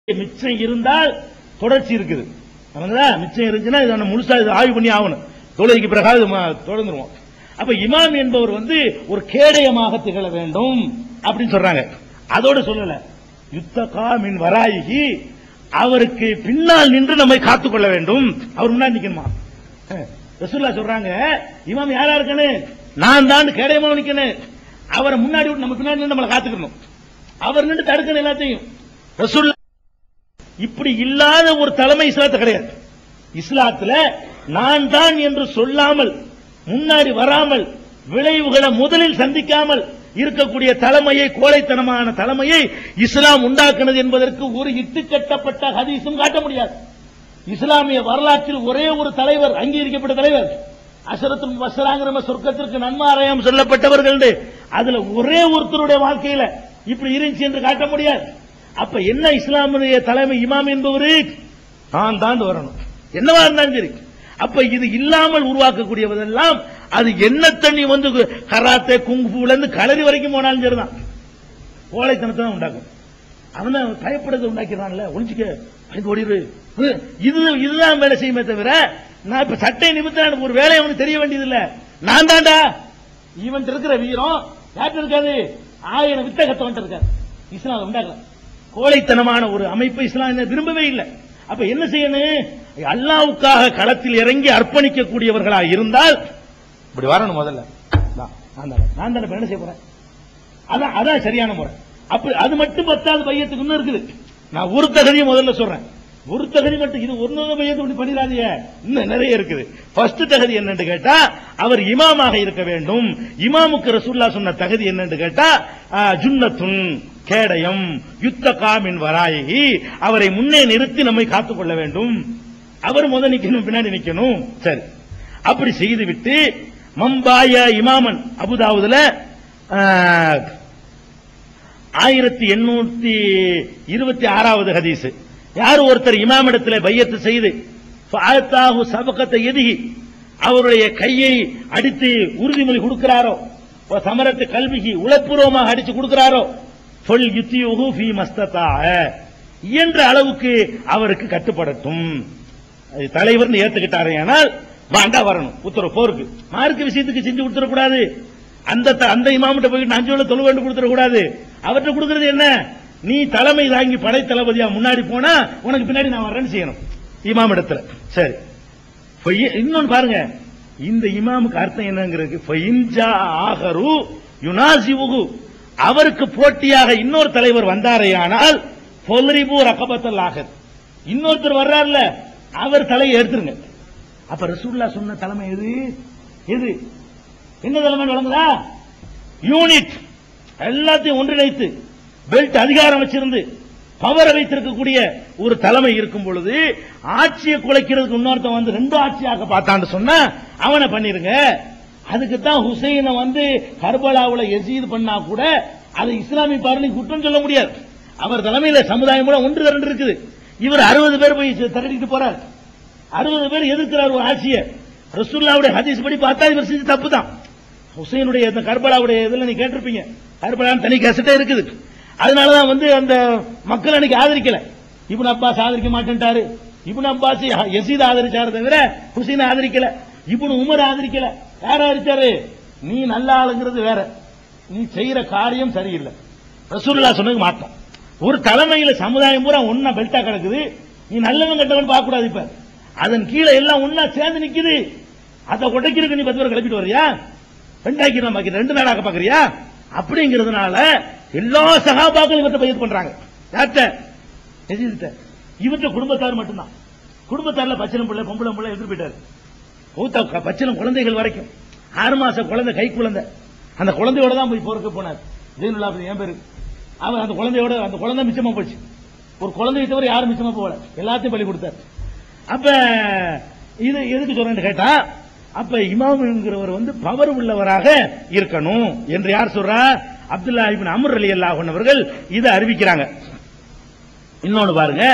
மிச்சம் இருந்தால் தொடர்ச்சி இருக்குது நமக்குதா மிச்சம் இருந்துச்சுன்னா இதை நம்ம முழுசா இதை ஆய்வு பண்ணி ஆகணும் தொழுகைக்கு பிறகு இது ம- தொடர்ந்துருவோம் அப்ப இமாம் என்பவர் வந்து ஒரு கேடயமாக திகழ வேண்டும் அப்படின்னு சொல்றாங்க அதோட சொல்லல யுத்தகா மின் வராயகி அவருக்கு பின்னால் நின்று நம்மை காத்துக்கொள்ள வேண்டும் அவர் முன்னாடி நிக்கணுமா அஹ், ரசூலுல்லாஹ் சொல்றாங்க இமாம் யாரா இருக்கணும் நான் தான் கேடயமா நிக்கணும் அவரை முன்னாடி விட்டு நம்ம பின்னாடி நின்று நம்மளை காத்துக்கணும் அவர் நின்று தடுக்கணும் எல்லாத்தையும் ரசூலுல்லாஹ் இப்படி இல்லாத ஒரு தலைமை இஸ்லாத்து கிடையாது இஸ்லாத்துல நான் தான் என்று சொல்லாமல் முன்னாடி வராமல் விளைவுகளை முதலில் சந்திக்காமல் இருக்கக்கூடிய தலைமையை கோழைத்தனமான தலைமையை இஸ்லாம் உண்டாக்குனது என்பதற்கு ஒரு இட்டுக்கட்டப்பட்ட ஹதீஸும் காட்ட முடியாது இஸ்லாமிய வரலாற்றில் ஒரே ஒரு தலைவர் அங்கீகரிக்கப்பட்ட தலைவர் அசரத்துல் வசராங்கிற சொர்க்கத்திற்கு நன்மாராயம் சொல்லப்பட்டவர்கள் அதுல ஒரே ஒருத்தருடைய வாழ்க்கையில இப்படி இருந்துச்சு என்று காட்ட முடியாது அப்ப என்ன இஸ்லாமுடைய தலைமை இமாம் என்பவரு நான் தான் வரணும் என்னவா இருந்தாலும் சரி அப்ப இது இல்லாமல் உருவாக்கக்கூடியவதெல்லாம் அது என்ன தண்ணி வந்து கராத்தே குங்குல இருந்து களரி வரைக்கும் போனாலும் சரிதான் கோழைத்தனத்தை தான் உண்டாக்கும் அவன் தான் பயப்படுறதை உண்டாக்கிறான்ல ஒளிஞ்சிக்க பயந்து ஓடிடு இது இதுதான் வேலை செய்யுமே தவிர நான் இப்ப சட்டை நிமித்தம் எனக்கு ஒரு வேலை அவனுக்கு தெரிய வேண்டியது இல்ல நான் தான்டா இவன் இருக்கிற வீரம் யார்கிட்ட இருக்காது ஆயிரம் வித்த கத்தவன்ட்டு இருக்காது இஸ்லாம் உண்டாக்கல கோழைத்தனமான ஒரு அமைப்பு இஸ்லாம் என்ன விரும்பவே இல்லை அப்ப என்ன செய்யணும் அல்லாவுக்காக களத்தில் இறங்கி அர்ப்பணிக்கக்கூடியவர்களா இருந்தால் இப்படி வரணும் முதல்ல நான் நான் தானே நான் தானே இப்ப என்ன செய்ய போறேன் அதான் அதான் சரியான முறை அப்ப அது மட்டும் பத்தாவது பையத்துக்கு இன்னும் இருக்குது நான் ஒரு தகுதியை முதல்ல சொல்றேன் ஒரு தகுதி மட்டும் இது ஒரு பையத்து இப்படி பண்ணிடாதீங்க இன்னும் நிறைய இருக்குது ஃபர்ஸ்ட் தகுதி என்னன்னு கேட்டா அவர் இமாமாக இருக்க வேண்டும் இமாமுக்கு ரசூல்லா சொன்ன தகுதி என்னன்னு கேட்டா ஆ, ஜுன்னத்துன் கேடயம் யுத்த காமின் வராயி அவரை முன்னே நிறுத்தி நம்மை காத்துக்கொள்ள வேண்டும் அவர் முத நிக்கணும் பின்னாடி நிக்கணும் சரி அப்படி செய்துவிட்டு மம்பாய இமாமன் அபுதாவுதுல ஆயிரத்தி எண்ணூத்தி இருபத்தி ஆறாவது ஹதீஸ் யார் ஒருத்தர் இமாமிடத்தில் பையத்து செய்து ஃபாத்தாஹு சபகத்தை எதுகி அவருடைய கையை அடித்து உறுதிமொழி கொடுக்கிறாரோ சமரத்து கல்விக்கு உளப்பூர்வமாக அடிச்சு கொடுக்கிறாரோ சொல் யுத்தியுகு ஃபி மஸ்ததாக இயன்ற அளவுக்கு அவருக்கு கட்டுப்படட்டும் அது தலைவர்னு ஏத்துக்கிட்டாரே ஆனால் வாண்டா வரணும் உத்தரவு போருக்கு மார்க்க விஷயத்துக்கு செஞ்சு கொடுத்துடக்கூடாது அந்த த- அந்த இமாமிட்ட போயிட்டு அஞ்சு வேளை தொழு வேண்டும் கொடுத்துடக்கூடாது அவர்கிட்ட கொடுக்கறது என்ன நீ தலைமை தாங்கி படை தளபதியா முன்னாடி போனா உனக்கு பின்னாடி நான் வரேன்னு செய்யணும் இமாமிடத்துல சரி ஃபைய- இன்னொன்னு பாருங்க இந்த இமாமுக்கு அர்த்தம் என்னங்கிறது ஃபைன்ஜா ஆகரு யுனாசிவுகு அவருக்கு போட்டியாக இன்னொரு தலைவர் வந்தாரேயானால் பொலரிபு ரகபத்தல் ஆகர் இன்னொருத்தர் வர்றார்ல அவர் தலையை எடுத்துருங்க அப்ப ரசூல்லா சொன்ன தலைமை எது எது என்ன தலைமை வழங்குதா யூனிட் எல்லாத்தையும் ஒன்றிணைத்து பெல்ட் அதிகாரம் வச்சிருந்து பவரை வைத்திருக்கக்கூடிய ஒரு தலைமை இருக்கும் பொழுது ஆட்சியை குலைக்கிறதுக்கு இன்னொருத்தன் வந்து ரெண்டு ஆட்சியாக பார்த்தான்னு சொன்னா அவனை பண்ணிருங்க அதுக்கு தான் ஹுசைனை வந்து கர்பலாவுல எசீது பண்ணா கூட அதை இஸ்லாமிய பார்வை குற்றம் சொல்ல முடியாது அவர் தலைமையில சமுதாயம் கூட ஒன்று திரண்டு இருக்குது இவர் அறுபது பேர் போய் திரட்டிட்டு போறார் அறுபது பேர் எதிர்க்கிறார் ஒரு ஆட்சியை ரசூல்லாவுடைய ஹதீஸ் படி பார்த்தா இவர் செஞ்ச தப்பு தான் ஹுசைனுடைய இந்த கர்பலாவுடைய இதுல நீ கேட்டிருப்பீங்க கர்பலான்னு தனி கசட்டே இருக்குது அதனாலதான் வந்து அந்த மக்கள் அன்னைக்கு ஆதரிக்கல இப்னு அப்பாஸ் ஆதரிக்க மாட்டேன்ட்டாரு இப்னு அப்பாஸ் யசீத் ஆதரிச்சாரு தவிர ஹுசைன் ஆதரிக்கல இப்னு உமர் ஆதரிக்கல யார் ஆதரிச்சாரு நீ நல்ல ஆளுங்கிறது வேற நீ செய்யற காரியம் சரியில்லை ரசூலுல்லா சொன்னது மாட்டோம் ஒரு தலைமையில சமுதாயம் பூரா ஒன்னா பெல்ட்டா கிடக்குது நீ நல்லவன் கெட்டவன் பார்க்க கூடாது இப்ப அதன் கீழே எல்லாம் ஒன்னா சேர்ந்து நிக்குது அதை உடைக்கிறதுக்கு நீ பத்து பேர் கிளப்பிட்டு வரியா ரெண்டாக்கி நம்ம ரெண்டு நாளாக பாக்குறியா அப்படிங்கிறதுனால எல்லா சகாபாக்களும் இவற்றை பயிர் பண்றாங்க யார்கிட்ட எதிர்த்த இவற்ற குடும்பத்தார் மட்டும்தான் குடும்பத்தார்ல பச்சனம் பிள்ளை பொம்பளை பிள்ளை எடுத்து போயிட்டாரு மூத்த பச்சிலம் குழந்தைகள் வரைக்கும் ஆறு மாச குழந்தை கை குழந்தை அந்த குழந்தையோட தான் போய் போருக்கு போனார் ஜெயினுல்லா என் பேரு அவர் அந்த குழந்தையோட அந்த குழந்தை மிச்சமா போச்சு ஒரு குழந்தையை தவிர யாரும் மிச்சமா போகல எல்லாத்தையும் பலி கொடுத்தார் அப்ப இது எதுக்கு சொல்றேன்னு கேட்டா அப்ப இமாம்ங்கிறவர் வந்து பவர் உள்ளவராக இருக்கணும் என்று யார் சொல்றா Abdullah ibn Amr Ali Allah அவர்கள் இதை அறிவிக்கிறாங்க இன்னொன்னு பாருங்க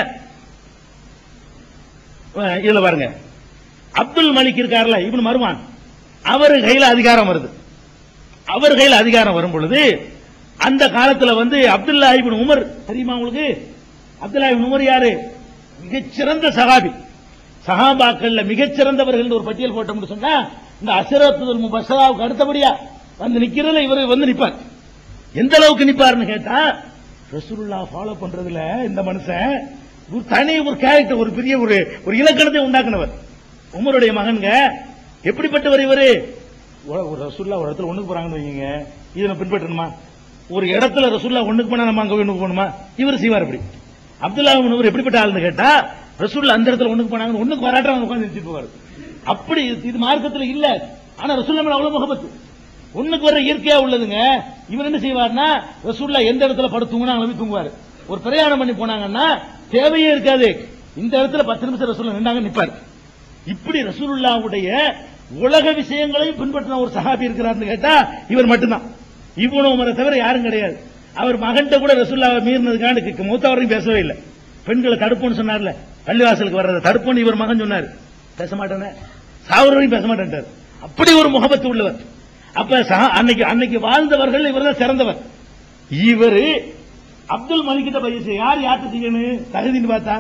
அஹ் இதுல பாருங்க அப்துல் மலிக் இருக்கார்ல இவன் மருமான் அவர் கையில அதிகாரம் வருது அவர் கையில அதிகாரம் வரும் பொழுது அந்த காலத்துல வந்து அப்துல்லா இப்னு உமர் தெரியுமா உங்களுக்கு அப்துல்லா இப்னு உமர் யாரு மிகச்சிறந்த சஹாபி சஹாபாக்கள்ல மிகச்சிறந்தவர்கள் ஒரு பட்டியல் போட்டோம்னு சொன்னா இந்த அசரத்துல் முபஷராவுக்கு அடுத்தபடியா வந்து நிக்கிறதுல இவர் வந்து நிப்பார் எந்த அளவுக்கு நிப்பாருன்னு கேட்டா ரசூலுல்லாஹ் ஃபாலோ பண்றதுல இந்த மனுஷன் ஒரு தனி ஒரு கேரக்டர் ஒரு பெரிய ஒரு ஒரு இலக்கணத்தை உண்டாக்குனவர் உமருடைய மகன்க எப்படிப்பட்டவர் இவரு ஒரு ஒரு ரசூல்லா ஒரு இடத்துல ஒண்ணுக்கு போறாங்கன்னு வைங்க இதை நான் பின்பற்றணுமா ஒரு இடத்துல ரசூல்லா ஒண்ணுக்கு போனா நம்ம அங்க ஒண்ணுக்கு போகணுமா இவர் செய்வார் இப்படி அப்துல்லா இவர் எப்படிப்பட்ட ஆளுன்னு கேட்டா ரசூல்லா அந்த இடத்துல ஒண்ணுக்கு போனாங்க ஒண்ணுக்கு வராட்டம் உட்கார்ந்து நிறுத்திட்டு போவார் அப்படி இது- இது மார்க்கத்துல இல்ல ஆனா ரசூல்லா மேல அவ்வளவு முகபத்து ஒண்ணுக்கு வர இயற்கையா உள்ளதுங்க இவர் என்ன செய்வார்னா ரசூல்லா எந்த இடத்துல படுத்துங்கன்னா அங்க போய் தூங்குவாரு ஒரு பிரயாணம் பண்ணி போனாங்கன்னா தேவையே இருக்காது இந்த இடத்துல பத்து நிமிஷம் ரசூல்லா நின்றாங்க நிப்பாரு இப்படி ரசூலுல்லாவுடைய உலக விஷயங்களையும் பின்பற்றின ஒரு சஹாபி இருக்கிறார்னு கேட்டா இவர் மட்டும்தான் இவ்வளவு உமரை தவிர யாரும் கிடையாது அவர் மகன்கிட்ட கூட ரசூல்லாவை மீறினதுக்கான மூத்த வரைக்கும் பேசவே இல்லை பெண்களை தடுப்புன்னு சொன்னார்ல பள்ளிவாசலுக்கு வர்றத தடுப்புன்னு இவர் மகன் சொன்னார் பேச மாட்டேனே சாவர வரைக்கும் பேச மாட்டேன்ட்டார் அப்படி ஒரு முகபத்து உள்ளவர் அப்ப சஹா- அன்னைக்கு அன்னைக்கு வாழ்ந்தவர்கள் இவர் தான் சிறந்தவர் இவரு அப்துல் மலிக்கிட்ட பையன் செய்ய யார் யார்கிட்ட செய்யணும் தகுதின்னு பார்த்தா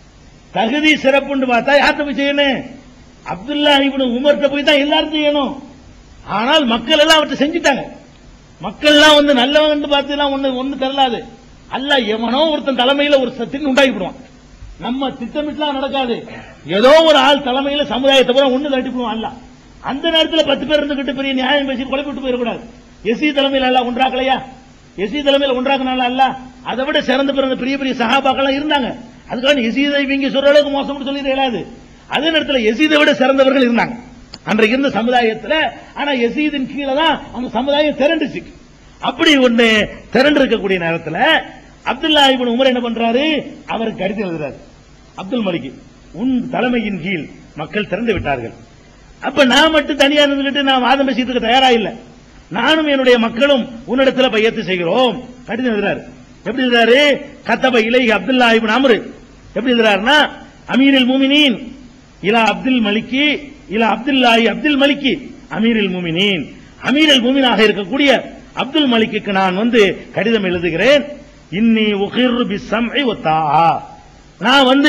தகுதி சிறப்புன்னு பார்த்தா யார்கிட்ட போய் செய்யணும் அப்துல்லா இப்னு உமர்கிட்ட போய் தான் எல்லாரும் செய்யணும் ஆனால் மக்கள் எல்லாம் அவர்கிட்ட செஞ்சுட்டாங்க மக்கள் எல்லாம் வந்து நல்லவன் பார்த்து எல்லாம் ஒண்ணு ஒண்ணு தரலாது அல்ல எவனோ ஒருத்தன் தலைமையில ஒரு சத்தின் உண்டாக்கிவிடுவான் நம்ம திட்டமிட்டுலாம் நடக்காது ஏதோ ஒரு ஆள் தலைமையில சமுதாயத்தை பூரா ஒண்ணு தட்டிவிடுவான் அல்ல அந்த நேரத்துல பத்து பேர் இருந்துகிட்டு பெரிய நியாயம் பேசி குழப்பிட்டு போயிடக்கூடாது எஸ்சி தலைமையில அல்ல ஒன்றாக்கலையா எஸ்சி தலைமையில ஒன்றாக்குனால அல்ல அதை விட சிறந்து பிறந்த பெரிய பெரிய சகாபாக்கெல்லாம் இருந்தாங்க அதுக்காக எசீதை இவங்க சொல்ற அளவுக்கு மோசம்னு சொல்லி இயலாது அதே நேரத்துல எசீதை விட சிறந்தவர்கள் இருந்தாங்க அன்றைக்கு இருந்த சமுதாயத்துல ஆனா எசீதின் கீழே தான் அந்த சமுதாயம் திரண்டுச்சு அப்படி ஒண்ணு திரண்டு இருக்கக்கூடிய நேரத்துல அப்துல்லா இப்னு உமர் என்ன பண்றாரு அவருக்கு கடிதம் எழுதுறாரு அப்துல் மலிக் உன் தலைமையின் கீழ் மக்கள் திரண்டு விட்டார்கள் அப்ப நான் மட்டும் தனியா இருந்துகிட்டு நான் வாதம் பேசியதுக்கு தயாரா இல்ல நானும் என்னுடைய மக்களும் உன்னிடத்துல பையத்து செய்கிறோம் கடிதம் எழுதுறாரு எப்படி எழுதுறாரு கத்தப இலை அப்துல்லா இப்னு அம்ரு எப்படி எழுதுறாருன்னா அமீரில் மூமினீன் இலா அப்துல் மலிக்கி இலா அப்துல்லாஹி அப்துல் மலிக்கி அமீரில் மூமினீன் அமீரில் மூமினாக இருக்கக்கூடிய அப்துல் மலிக்குக்கு நான் வந்து கடிதம் எழுதுகிறேன் இன்னி உகிர் பிஸ்ஸம்இ வத்தாஆ நான் வந்து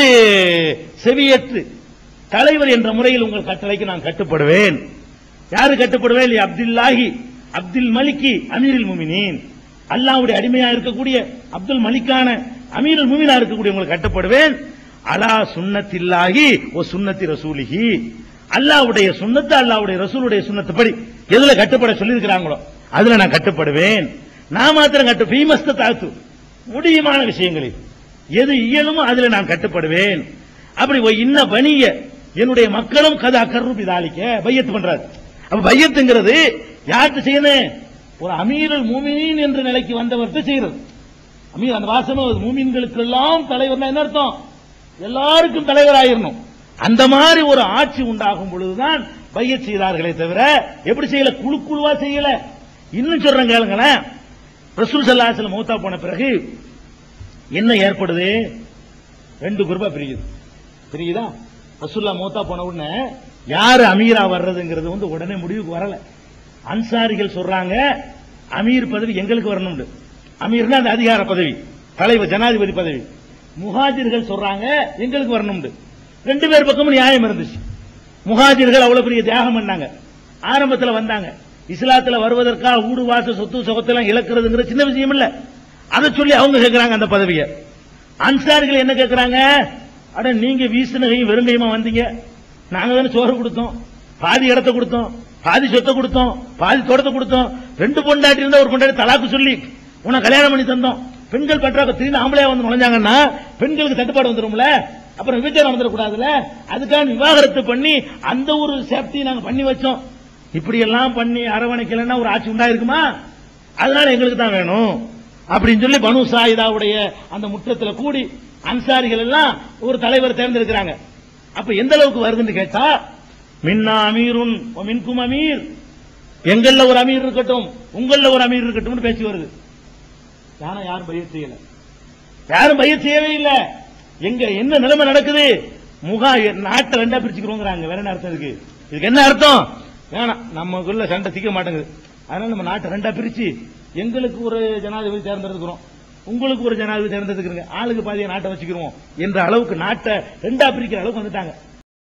செவியற்று தலைவர் என்ற முறையில் உங்கள் கட்டளைக்கு நான் கட்டுப்படுவேன் யாரு கட்டுப்படுவேன் லி அப்துல்லாஹி அப்துல் மலிக்கி அமீரில் முமினீன் அல்லாஹ்வுடைய அடிமையா இருக்கக்கூடிய அப்துல் மலிக்கான அமீருல் முமினா இருக்கக்கூடிய உங்களுக்கு கட்டுப்படுவேன் அலா சுன்னத்தில்லாஹி ஓ சுன்னத்தி ரசூலிஹி அல்லாஹ்வுடைய சுன்னத்து அல்லாஹ்வுடைய ரசூலுடைய சுன்னத்துப்படி எதுல கட்டுப்பட சொல்லியிருக்கிறாங்களோ அதுல நான் கட்டுப்படுவேன் நான் மாத்திரம் கட்டு ஃபீமஸ்த தாத்து முடியுமான விஷயங்களில் எது இயலுமோ அதுல நான் கட்டுப்படுவேன் அப்படி ஒ இன்ன பணிய என்னுடைய மக்களும் கதா கருப்பி தாளிக்க பையத்து பண்றாரு அப்ப பையத்துங்கிறது யார்கிட்ட செய்யணும் ஒரு அமீரல் மூமினின் என்ற நிலைக்கு வந்தவர்கிட்ட செய்யறது அமீர் அந்த வாசனம் மூமின்களுக்கு எல்லாம் தலைவர்னா என்ன அர்த்தம் எல்லாருக்கும் தலைவர் ஆயிரணும் அந்த மாதிரி ஒரு ஆட்சி உண்டாகும் பொழுதுதான் பையத் செய்தார்களே தவிர எப்படி செய்யல குழு குழுவா செய்யல இன்னும் சொல்றேன் கேளுங்களேன் ரசூல் சல்லாஹ் மௌத்தா போன பிறகு என்ன ஏற்படுது ரெண்டு குரூப்பா பிரியுது பிரியுதா ரசூல்லா மௌத்தா போன உடனே யாரு அமீரா வர்றதுங்கிறது வந்து உடனே முடிவுக்கு வரல அன்சாரிகள் சொல்றாங்க அமீர் பதவி எங்களுக்கு வரணும்னு அமீர்னா அந்த அதிகார பதவி தலைவர் ஜனாதிபதி பதவி முஹாஜிர்கள் சொல்றாங்க எங்களுக்கு வரணும்னு ரெண்டு பேர் பக்கமும் நியாயம் இருந்துச்சு முஹாஜிர்கள் அவ்வளவு பெரிய தியாகம் பண்ணாங்க ஆரம்பத்துல வந்தாங்க இஸ்லாத்துல வருவதற்காக ஊடு வாச சொத்து சுகத்தெல்லாம் இழக்கிறதுங்கிற சின்ன விஷயம் இல்ல அதை சொல்லி அவங்க கேட்கறாங்க அந்த பதவியை அன்சாரிகள் என்ன கேட்கறாங்க அட நீங்க வீசுனகையும் வெறுங்கையுமா வந்தீங்க நாங்க தானே சோறு கொடுத்தோம் பாதி இடத்த கொடுத்தோம் பாதி சொத்தை கொடுத்தோம் பாதி தோட்டத்தை கொடுத்தோம் ரெண்டு பொண்டாட்டி இருந்தா ஒரு பொண்டாட்டி தலாக்கு சொல்லி உன கல்யாணம் பண்ணி தந்தோம் பெண்கள் பற்றாக்க திடீர்னு ஆம்பளையா வந்து நுழைஞ்சாங்கன்னா பெண்களுக்கு தட்டுப்பாடு வந்துரும்ல அப்புறம் விபச்சாரம் வந்துடக்கூடாதுல அதுக்காக விவாகரத்து பண்ணி அந்த ஒரு சேஃப்டி நாங்க பண்ணி வச்சோம் இப்படி எல்லாம் பண்ணி அரவணைக்கலன்னா ஒரு ஆட்சி உண்டாயிருக்குமா அதனால எங்களுக்கு தான் வேணும் அப்படின்னு சொல்லி பனு சாயிதாவுடைய அந்த முற்றத்துல கூடி அன்சாரிகள் எல்லாம் ஒரு தலைவர் தேர்ந்தெடுக்கிறாங்க அப்ப எந்த அளவுக்கு வருதுன்னு கேட்டா மின்னா அமீருன் வ மின்கும் அமீர் எங்கள்ல ஒரு அமீர் இருக்கட்டும் உங்கள்ல ஒரு அமீர் இருக்கட்டும் பேச்சு வருது யானா யாரும் பையத் செய்யல யாரும் பையத் செய்யவே இல்ல எங்க என்ன நிலைமை நடக்குது முகா நாட்டை ரெண்டா பிரிச்சுக்கிறோங்கிறாங்க வேற என்ன அர்த்தம் இருக்கு இதுக்கு என்ன அர்த்தம் வேணாம் நமக்குள்ள சண்டை சிக்க மாட்டேங்குது அதனால நம்ம நாட்டை ரெண்டா பிரிச்சு எங்களுக்கு ஒரு ஜனாதிபதி தேர்ந்தெடுக்கிறோம் உங்களுக்கு ஒரு ஜனாதிபதி தேர்ந்தெடுக்கிறீங்க ஆளுக்கு பாதிய நாட்டை வச்சுக்கிருவோம் என்ற அளவுக்கு நாட்டை ரெண்டா பிரிக்கிற அளவுக்கு வந்துட்டாங்க